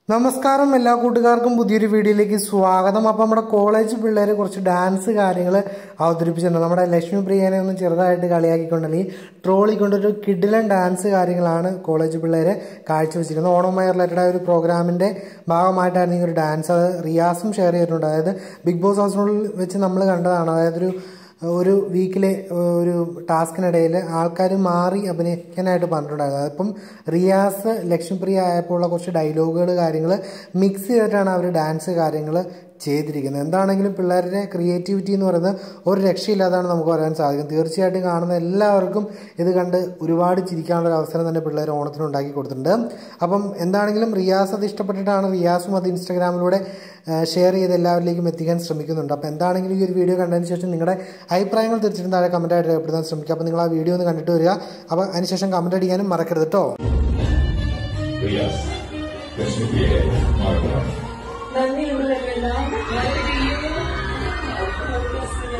നമസ്കാരം എല്ലാ കൂട്ടുകാർക്കും പുതിയൊരു വീഡിയോയിലേക്ക് സ്വാഗതം അപ്പം നമ്മുടെ കോളേജ് പിള്ളേർ കുറച്ച് ഡാൻസ് കാര്യങ്ങൾ അവതരിപ്പിച്ചിട്ടുണ്ട് നമ്മുടെ ലക്ഷ്മി പ്രിയനെ ഒന്ന് ചെറുതായിട്ട് കളിയാക്കിക്കൊണ്ട് അല്ലെങ്കിൽ ട്രോളിക്കൊണ്ടൊരു കിഡിലൻ ഡാൻസ് കാര്യങ്ങളാണ് കോളേജ് പിള്ളേർ കാഴ്ചവെച്ചിരിക്കുന്നത് ഓണവുമായി റിലേറ്റഡ് ആയ ഒരു പ്രോഗ്രാമിൻ്റെ ഭാഗമായിട്ടായിരുന്നു ഈ ഒരു ഡാൻസ് അത് റിയാസും ഷെയർ ചെയ്തിട്ടുണ്ട് അതായത് ബിഗ് ബോസ് ഹൗസിനുള്ളിൽ വെച്ച് നമ്മൾ കണ്ടതാണ് അതായത് ഒരു ഒരു വീക്കിലെ ഒരു ടാസ്കിനിടയിൽ ആൾക്കാർ മാറി അഭിനയിക്കാനായിട്ട് പറഞ്ഞിട്ടുണ്ടായിരുന്നു അതിപ്പം റിയാസ് ലക്ഷ്മിപ്രിയ ആയപ്പോഴുള്ള കുറച്ച് ഡയലോഗുകൾ കാര്യങ്ങൾ മിക്സ് ചെയ്തിട്ടാണ് അവർ ഡാൻസ് കാര്യങ്ങൾ ചെയ്തിരിക്കുന്നത് എന്താണെങ്കിലും പിള്ളേരുടെ ക്രിയേറ്റിവിറ്റി എന്ന് പറയുന്നത് ഒരു രക്ഷയില്ലാതാണ് നമുക്ക് പറയാൻ സാധിക്കും തീർച്ചയായിട്ടും കാണുന്ന എല്ലാവർക്കും ഇത് കണ്ട് ഒരുപാട് ചിരിക്കാനുള്ള ഒരു അവസരം തന്നെ പിള്ളേർ ഓണത്തിന് ഉണ്ടാക്കി കൊടുത്തിട്ടുണ്ട് അപ്പം എന്താണെങ്കിലും റിയാസ് അത് ഇഷ്ടപ്പെട്ടിട്ടാണ് റിയാസും അത് ഇൻസ്റ്റാഗ്രാമിലൂടെ ഷെയർ ചെയ്ത് എല്ലാവരിലേക്കും എത്തിക്കാൻ ശ്രമിക്കുന്നുണ്ട് അപ്പോൾ എന്താണെങ്കിലും ഈ ഒരു വീഡിയോ കണ്ടതിന് ശേഷം നിങ്ങളുടെ അഭിപ്രായങ്ങൾ തീർച്ചയായിട്ടും താഴെ കമൻറ്റായിട്ട് രേഖപ്പെടുത്താൻ ശ്രമിക്കുക അപ്പോൾ നിങ്ങൾ ആ വീഡിയോ ഒന്ന് കണ്ടിട്ട് വരിക അപ്പോൾ അതിനുശേഷം കമൻറ്റ് അടിക്കാനും മറക്കരുത് കേട്ടോ റിയാസ് ലക്ഷ്മിപ്രിയയെ മാറുക നന്ദിയുള്ളവരെല്ലാം വളരെ